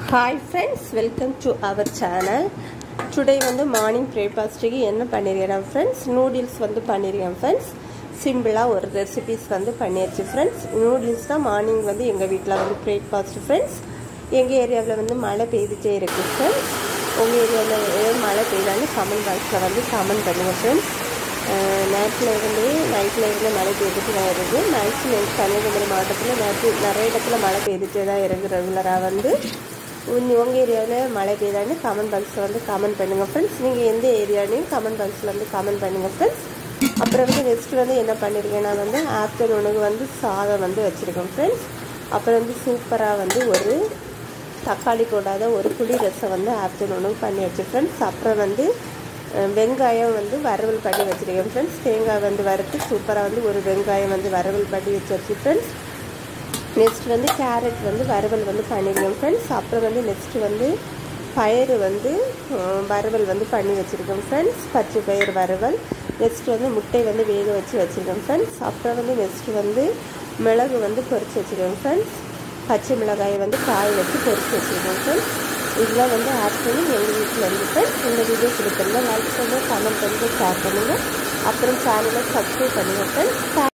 hi friends welcome to our channel today வந்து morning பிரேக்ஃபாஸ்ட்டுக்கு என்ன பண்ணியிருக்கேன் ஃப்ரெண்ட்ஸ் நூடுல்ஸ் வந்து பண்ணியிருக்கேன் ஃப்ரெண்ட்ஸ் சிம்பிளாக ஒரு ரெசிபிஸ் வந்து பண்ணியாச்சு ஃப்ரெண்ட்ஸ் நூடுல்ஸ் தான் மார்னிங் வந்து எங்கள் வீட்டில் வந்து பிரேக்ஃபாஸ்ட் ஃப்ரெண்ட்ஸ் எங்கள் ஏரியாவில் வந்து மழை பெய்துட்டே இருக்குது ஃப்ரெண்ட்ஸ் உங்கள் ஏரியாவில் ஏதாவது மழை பெய்தாலும் கமெண்ட் பாக்ஸில் வந்து கமெண்ட் பண்ணுங்கள் ஃப்ரெண்ட்ஸ் நேரத்தில் இருந்து நைட்டில் இருந்து மழை பெய்துட்டு தான் இருக்குது மேக்ஸிமம் கன்னியாகுமரி மாவட்டத்தில் நேற்று நிறைய இடத்துல மழை பெய்துட்டே தான் இருக்குது ரெகுலராக வந்து உங்கள் ஏரியாவில் மழை பெய்தான்னு கமெண்ட் பாக்ஸில் வந்து கமெண்ட் பண்ணுங்கள் ஃப்ரெண்ட்ஸ் நீங்கள் எந்த ஏரியாலையும் கமெண்ட் பாக்ஸில் வந்து கமெண்ட் பண்ணுங்கள் ஃப்ரெண்ட்ஸ் அப்புறம் வந்து நெக்ஸ்ட் வந்து என்ன பண்ணியிருக்கேன்னா வந்து ஆஃப்டர்நூனுக்கு வந்து சாதம் வந்து வச்சுருக்கேன் ஃப்ரெண்ட்ஸ் அப்புறம் வந்து சூப்பராக வந்து ஒரு தக்காளி போடாத ஒரு புளி ரசம் வந்து ஆஃப்டர்நூனுக்கு பண்ணி வச்சு ஃப்ரெண்ட்ஸ் அப்புறம் வந்து வெங்காயம் வந்து வறுவல் பண்ணி வச்சுருக்கேன் ஃப்ரெண்ட்ஸ் தேங்காய் வந்து வறுத்து சூப்பராக வந்து ஒரு வெங்காயம் வந்து வறுவல் பண்ணி வச்சு ஃப்ரெண்ட்ஸ் நெக்ஸ்ட் வந்து கேரட் வந்து வறுவல் வந்து பண்ணியிருக்கேன் ஃப்ரெண்ட்ஸ் அப்புறம் வந்து நெக்ஸ்ட் வந்து பயிறு வந்து வறுவல் வந்து பண்ணி வச்சுருக்கேன் ஃப்ரெண்ட்ஸ் பச்சை பயிர் வறுவல் நெக்ஸ்ட் வந்து முட்டை வந்து வேக வச்சு வச்சுருக்கேன் ஃப்ரெண்ட்ஸ் அப்புறம் வந்து நெக்ஸ்ட் வந்து மிளகு வந்து பொரிச்சு வச்சுருக்கேன் ஃப்ரெண்ட்ஸ் பச்சை மிளகாயை வந்து காய வச்சு பொரிச்சு வச்சுருக்கேன் ஃப்ரெண்ட்ஸ் இதெல்லாம் வந்து ஆட் பண்ணி எங்கள் வீட்டில் இருந்து ஃப்ரெண்ட்ஸ் இந்த வீடியோ கொடுத்துருங்க லைக் பண்ணுங்கள் கமெண்ட் பண்ணுங்கள் ஷேர் பண்ணுங்கள் அப்புறம் சேனலை சப்ஸ்கிரைப் பண்ணுங்கள் ஃப்ரெண்ட்ஸ்